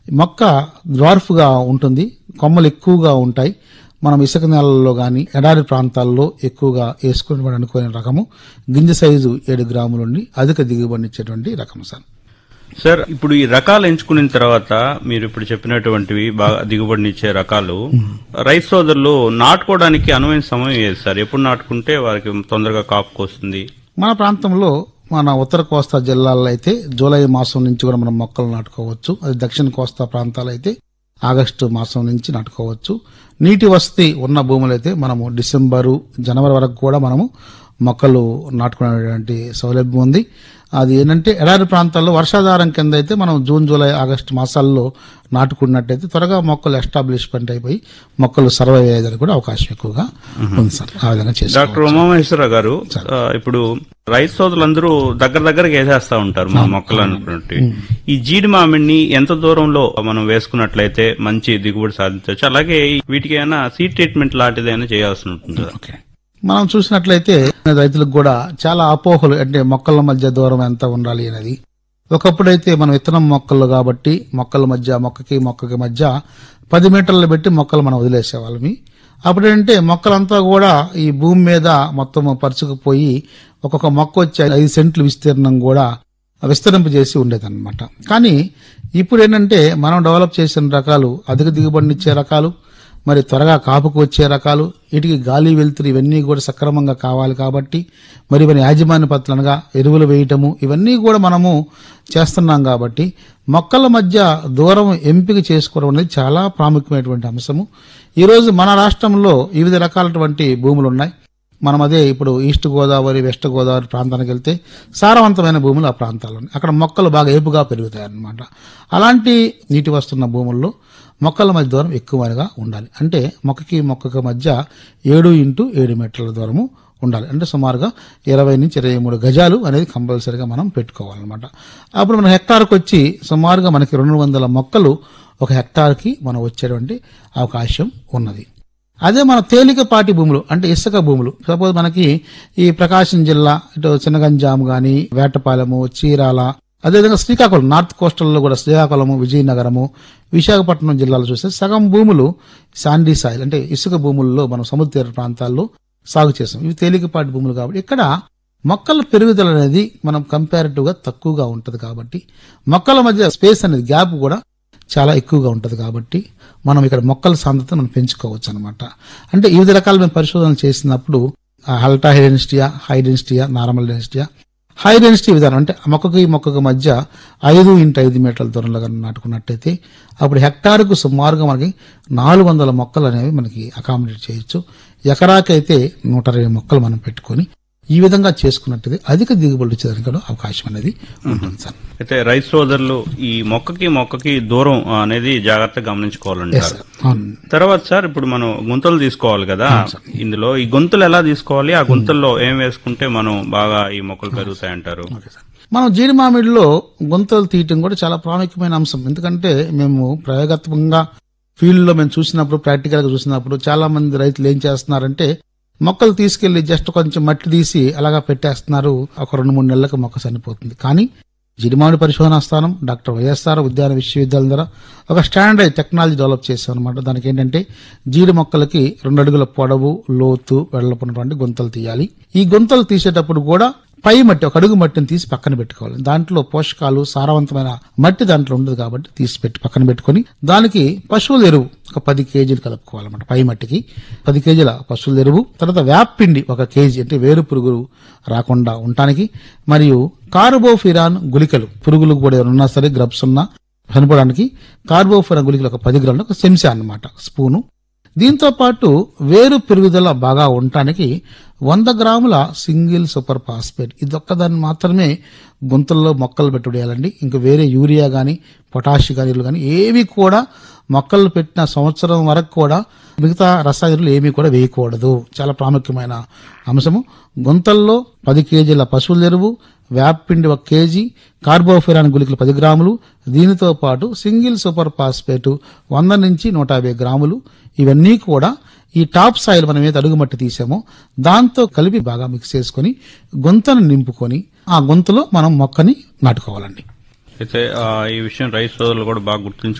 మొక్క డ్వార్ఫ్గా ఉంటుంది కొమ్మలు ఎక్కువగా ఉంటాయి మనం ఇసుక నేలల్లో గాని ఎడారి ప్రాంతాల్లో ఎక్కువగా వేసుకుని అనుకునే రకము గింజ సైజు ఏడు గ్రాముల నుండి అధిక దిగుబడినిచ్చేటువంటి రకం సార్ సార్ ఇప్పుడు ఈ రకాలు ఎంచుకున్న తర్వాత మీరు ఇప్పుడు చెప్పినటువంటివి బాగా దిగుబడినిచ్చే రకాలు రైతు సోదరులు నాటుకోవడానికి అనువైన సమయం ఏది సార్ ఎప్పుడు నాటుకుంటే వారికి తొందరగా కాపుకు వస్తుంది మన ప్రాంతంలో మన ఉత్తర కోస్తా జిల్లాల్లో అయితే జూలై మాసం నుంచి కూడా మనం మొక్కలు నాటుకోవచ్చు అది దక్షిణ కోస్తా ప్రాంతాలు అయితే ఆగస్టు మాసం నుంచి నాటుకోవచ్చు నీటి వసతి ఉన్న భూములు అయితే మనము డిసెంబరు జనవరి వరకు కూడా మనము మొక్కలు నాటుకునేటువంటి సౌలభ్యం ఉంది అది ఏంటంటే ఎడారి ప్రాంతాల్లో వర్షాధారం కింద అయితే మనం జూన్ జూలై ఆగస్టు మాసాల్లో నాటుకున్నట్టయితే త్వరగా మొక్కలు ఎస్టాబ్లిష్మెంట్ అయిపోయి మొక్కలు సర్వైవ్ అయ్యేదానికి కూడా అవకాశం ఎక్కువగా ఉంది సార్ ఆ విధంగా చేసుకోవచ్చు డాక్టర్ ఉమామహేశ్వరరావు గారు ఆ, ఇప్పుడు రైతు సోదరులందరూ దగ్గర దగ్గరగా వేసేస్తా ఉంటారు మన మొక్కలు అనుకున్నట్టు ఈ జీడి మామిడిని ఎంత దూరంలో మనం వేసుకున్నట్లయితే మంచి దిగుబడి సాధించవచ్చు అలాగే వీటికి ఏమైనా సీడ్ ట్రీట్మెంట్ లాంటిదైనా చేయాల్సి ఉంటుంది ఓకే మనం చూసినట్లయితే రైతులకు కూడా చాలా అపోహలు అంటే మొక్కల మధ్య దూరం ఎంత ఉండాలి అనేది ఒకప్పుడైతే మనం విత్తనం మొక్కలు కాబట్టి మొక్కల మధ్య మొక్కకి మొక్కకి మధ్య పది మీటర్లు పెట్టి మొక్కలు మనం వదిలేసేవాళ్ళమి అప్పుడేంటే మొక్కలంతా కూడా ఈ భూమి మీద మొత్తం పరుచుకుపోయి ఒక్కొక్క మొక్క వచ్చి ఐదు సెంట్లు విస్తీర్ణం కూడా విస్తరింపజేసి ఉండేదన్నమాట కానీ ఇప్పుడు ఏంటంటే మనం డెవలప్ చేసిన రకాలు అధిక దిగుబడినిచ్చే రకాలు మరి త్వరగా కాపుకు వచ్చే రకాలు వీటికి గాలి వెలుతురు ఇవన్నీ కూడా సక్రమంగా కావాలి కాబట్టి మరి ఇవన్నీ యాజమాన్య పత్రులుగా ఎరువులు వేయటము ఇవన్నీ కూడా మనము చేస్తున్నాం కాబట్టి మొక్కల మధ్య దూరం ఎంపిక చేసుకోవడం అనేది చాలా ప్రాముఖ్యమైనటువంటి అంశము ఈరోజు మన రాష్ట్రంలో వివిధ రకాలటువంటి భూములు ఉన్నాయి మనం అదే ఇప్పుడు ఈస్ట్ గోదావరి వెస్ట్ గోదావరి ప్రాంతానికి వెళ్తే సారవంతమైన భూములు ఆ ప్రాంతాల్లో ఉన్నాయి. అక్కడ మొక్కలు బాగా ఏపుగా పెరుగుతాయి అన్నమాట అలాంటి నీటి వస్తున్న భూముల్లో మొక్కల మధ్య దూరం ఎక్కువగా ఉండాలి అంటే మొక్కకి మొక్కకి మధ్య ఏడు ఇంటూ ఏడు మీటర్ల దూరము ఉండాలి అంటే సుమారుగా ఇరవై నుంచి ఇరవై మూడు గజాలు అనేది కంపల్సరీగా మనం పెట్టుకోవాలన్నమాట అప్పుడు మన హెక్టార్కి వచ్చి సుమారుగా మనకి రెండు వందల మొక్కలు ఒక హెక్టార్కి మనం వచ్చేటువంటి అవకాశం ఉన్నది అదే మన తేలికపాటి భూములు అంటే ఇసుక భూములు సపోజ్ మనకి ఈ ప్రకాశం జిల్లా ఇటు చిన్నగంజాం గాని వేటపాలెము చీరాల అదేవిధంగా శ్రీకాకుళం నార్త్ కోస్టల్లో కూడా శ్రీకాకుళము విజయనగరము విశాఖపట్నం జిల్లాలో చూస్తే సగం భూములు శాండీ సాయిల్ అంటే ఇసుక భూముల్లో మనం సముద్ర తీర ప్రాంతాల్లో సాగు చేస్తాం ఇవి తేలికపాటి భూములు కాబట్టి ఇక్కడ మొక్కల పెరుగుదల అనేది మనం కంపారిటివ్ గా తక్కువగా ఉంటది కాబట్టి మొక్కల మధ్య స్పేస్ అనేది గ్యాప్ కూడా చాలా ఎక్కువగా ఉంటది కాబట్టి మనం ఇక్కడ మొక్కల సాంద్రత మనం పెంచుకోవచ్చు అనమాట అంటే వివిధ రకాల మేము పరిశోధనలు చేసినప్పుడు అల్ట్రా హై డెన్సిటీయా హై డెన్సిటీయా నార్మల్ డెన్సిటీయా హై డెన్సిటీ విధానం అంటే మొక్కకి మొక్కకి మధ్య ఐదు ఇంటూ ఐదు మీటర్ల దూరంలో కనుక నాటుకున్నట్టయితే అప్పుడు హెక్టార్కు సుమారుగా మనకి నాలుగు వందల మొక్కలు అనేవి మనకి అకామిడేట్ చేయొచ్చు ఎకరాకైతే నూట ఇరవై మొక్కలు మనం పెట్టుకొని ఈ విధంగా చేసుకున్నట్టయితే అధిక దిగుబడి వచ్చేదానికి కూడా అవకాశం అనేది ఉంటుంది సార్ అయితే రైతు సోదరులు ఈ మొక్కకి మొక్కకి దూరం అనేది జాగ్రత్తగా గమనించుకోవాలండి Yes, sir. అవును తర్వాత సార్ ఇప్పుడు మనం గుంతలు తీసుకోవాలి కదా ఇందులో ఈ గుంతలు ఎలా తీసుకోవాలి ఆ గుంతల్లో ఏం వేసుకుంటే మనం బాగా ఈ మొక్కలు పెరుగుతాయి అంటారు ఓకే సార్. మనం జీడి మామిడిలో గుంతలు తీయటం కూడా చాలా ప్రాముఖ్యమైన అంశం ఎందుకంటే మేము ప్రయోగాత్మకంగా ఫీల్డ్ లో మేము చూసినప్పుడు ప్రాక్టికల్ గా చూసినప్పుడు చాలా మంది రైతులు ఏం చేస్తున్నారంటే మొక్కలు తీసుకెళ్లి జస్ట్ కొంచెం మట్టి తీసి అలాగా పెట్టేస్తున్నారు ఒక రెండు మూడు నెలలకు మొక్క చనిపోతుంది కానీ జిడిమామిడి పరిశోధనా స్థానం డాక్టర్ వైఎస్ఆర్ ఉద్యాన విశ్వవిద్యాలయం ద్వారా ఒక స్టాండర్డ్ టెక్నాలజీ డెవలప్ చేశాం అనమాట దానికి ఏంటంటే జీడి మొక్కలకి రెండు అడుగుల పొడవు లోతు వెడల్పున్నటువంటి గుంతలు తీయాలి ఈ గుంతలు తీసేటప్పుడు కూడా పై మట్టి ఒక అడుగు మట్టిని తీసి పక్కన పెట్టుకోవాలి దాంట్లో పోషకాలు సారవంతమైన మట్టి దాంట్లో ఉండదు కాబట్టి తీసి పెట్టి పక్కన పెట్టుకొని దానికి పశువుల ఎరువు ఒక పది కేజీలు కలుపుకోవాలన్నమాట పై మట్టికి పది కేజీల పశువుల ఎరువు తర్వాత వేపిండి ఒక కేజీ అంటే వేరు పురుగులు రాకుండా ఉండటానికి మరియు కార్బోఫిరాన్ గుళికలు పురుగులు కూడా ఏమైనా ఉన్నా సరే గ్రబ్స్ ఉన్నా చనిపోవడానికి కార్బోఫిరాన్ గుళికలు ఒక పది గ్రాములు ఒక చెంచా అన్నమాట స్పూను దీంతో పాటు వేరు పెరుగుదల బాగా ఉండటానికి వంద గ్రాముల సింగిల్ సూపర్ ఫాస్ఫేట్ ఇది ఒక్కదాన్ని మాత్రమే గుంతల్లో మొక్కలు పెట్టుడేయాలండి ఇంకా వేరే యూరియా గాని పొటాషి కానీ కానీ ఏవి కూడా మొక్కలు పెట్టిన సంవత్సరం వరకు కూడా మిగతా రసాయనాలు ఏమీ కూడా వేయకూడదు చాలా ప్రాముఖ్యమైన అంశము గుంతల్లో పది కేజీల పశువుల ఎరువు వేపపిండి ఒక కేజీ కార్బోఫిరాన్ గుళికలు పది గ్రాములు దీనితో పాటు సింగిల్ సూపర్ ఫాస్ఫేట్ వంద నుంచి నూట యాభై గ్రాములు ఇవన్నీ కూడా ఈ టాప్ సాయిల్ మనం ఏదైతే అడుగుమట్టి తీసామో దాంతో కలిపి బాగా మిక్స్ చేసుకొని గుంతను నింపుకొని ఆ గుంతలో మనం మొక్కని నాటుకోవాలండి అయితే ఆ, ఈ విషయం రైతు సోదరులు కూడా బాగా గుర్తుంచుకోవాలి